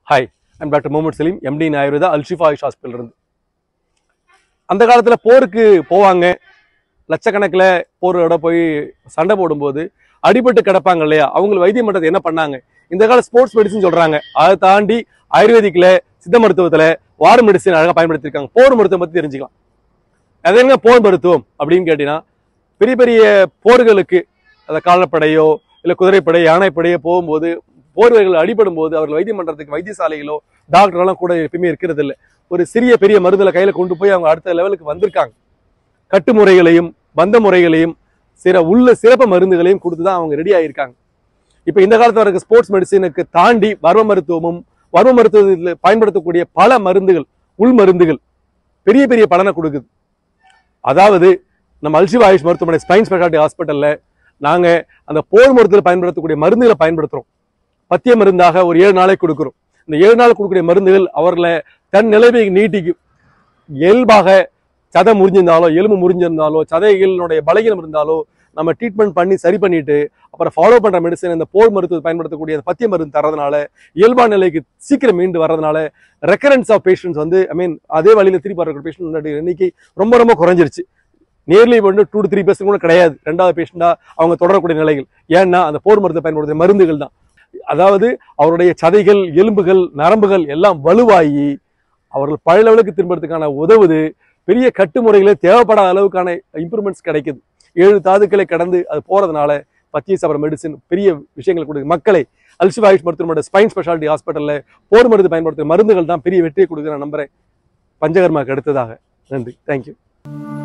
hi I'm doctor Mohammed Saleem MD Ayurveda Alshifa Ayush hospital இருந்து அந்த காலத்தில் போருக்கு போவாங்க லட்சக்கணக்கில் போரோட போய் சண்டை போடும்போது அடிபட்டு கிடப்பாங்க இல்லையா அவங்க வைத்தியம் பண்றது என்ன பண்ணாங்க இந்த கால ஸ்போர்ட்ஸ் மெடிசன் சொல்றாங்க அதை தாண்டி ஆயுர்வேதிக்ல சித்த மருத்துவத்துல வார் மெடிசன் அழகா பயன்படுத்தியிருக்காங்க போர் மருத்துவம் பத்தி தெரிஞ்சுக்கலாம் அது என்ன போர் மருத்துவம் அப்படின்னு கேட்டீங்கன்னா பெரிய பெரிய போர்களுக்கு அந்த காலப்படையோ இல்ல குதிரைப்படை யானைப்படையோ போகும்போது போர் வீரர்கள் அடிபடும் போது அவர்கள் வைத்தியம் பண்றதுக்கு வைத்தியசாலைகளோ டாக்டரெல்லாம் கூட எப்பயுமே இருக்கிறது இல்ல ஒரு சிறிய பெரிய மருந்துல கையில கொண்டு போய் அவங்க அடுத்த லெவலுக்கு வந்திருக்காங்க கட்டுமுறைகளையும் பந்த முறைகளையும் சிற உள்ள சிறப்பு மருந்துகளையும் கொடுத்து தான் அவங்க ரெடி ஆயிருக்காங்க இப்போ இந்த காலத்துல இருக்க ஸ்போர்ட்ஸ் மெடிசினுக்கு தாண்டி வர்ம மருத்துவமும் வர்ம மருத்துவத்தில் பயன்படுத்தக்கூடிய பல மருந்துகள் உள் மருந்துகள் பெரிய பெரிய பலனை கொடுக்குது அதாவது நம்ம அல்சிவா ஆயுஷ் மருத்துவமனை ஸ்பைன் ஸ்பெஷாலிட்டி ஹாஸ்பிட்டல்ல நாங்க அந்த போர் மருத்துவத்தில் பயன்படுத்தக்கூடிய மருந்துகளை பயன்படுத்துறோம் பத்திய மருந்தாக ஒரு ஏழு நாளைக்கு கொடுக்குறோம் இந்த ஏழு நாள் கொடுக்கக்கூடிய மருந்துகள் அவர்களை தன் நிலைமை நீட்டிக்கும் இயல்பாக சதை முறிஞ்சிருந்தாலோ எலும்பு முறிஞ்சிருந்தாலோ சதைகளினுடைய பலகீனம் இருந்தாலோ நம்ம ட்ரீட்மெண்ட் பண்ணி சரி பண்ணிட்டு அப்புறம் ஃபாலோ பண்ற மெடிசன் இந்த போர் மருத்துவத்தை பயன்படுத்தக்கூடிய அந்த பத்திய மருந்து தரதுனால இயல்பான நிலைக்கு சீக்கிரம் மீண்டு வர்றதுனால ரெக்கரன்ஸ் ஆஃப் பேஷண்ட்ஸ் வந்து ஐ மீன் அதே வழியில திருப்பி வர பேஷண்ட் எண்ணிக்கை ரொம்ப ரொம்ப குறைஞ்சிருச்சு நியர்லி வந்து டூ டு த்ரீ பர்சன்ட் கூட கிடையாது ரெண்டாவது பேஷண்டா அவங்க தொடரக்கூடிய நிலைகள் ஏன்னா அந்த போர் மருத்துவ பயன்படுத்திய மருந்துகள் தான் அதாவது அவருடைய சதைகள் எலும்புகள் நரம்புகள் எல்லாம் வலுவாகி அவர்கள் பழைய லெவலுக்கு திரும்புறதுக்கான உதவுது பெரிய கட்டுமுறைகளே தேவைப்படாத அளவுக்கான இம்ப்ரூவ்மெண்ட்ஸ் கிடைக்குது ஏழு தாதுக்களை கடந்து அது போறதுனால பத்திய சாப்பிட்ற மெடிசின் பெரிய விஷயங்கள் கொடுக்குது மக்களை அல்சிவா ஆயுஷ் மருத்துவமனை ஸ்பைன் ஸ்பெஷாலிட்டி ஹாஸ்பிட்டல்ல போர் மருந்து பயன்படுத்துகிற மருந்துகள் தான் பெரிய வெற்றியை கொடுக்குற நம்புறேன் பஞ்சகர்மாக்கு அடுத்ததாக நன்றி தேங்க்யூ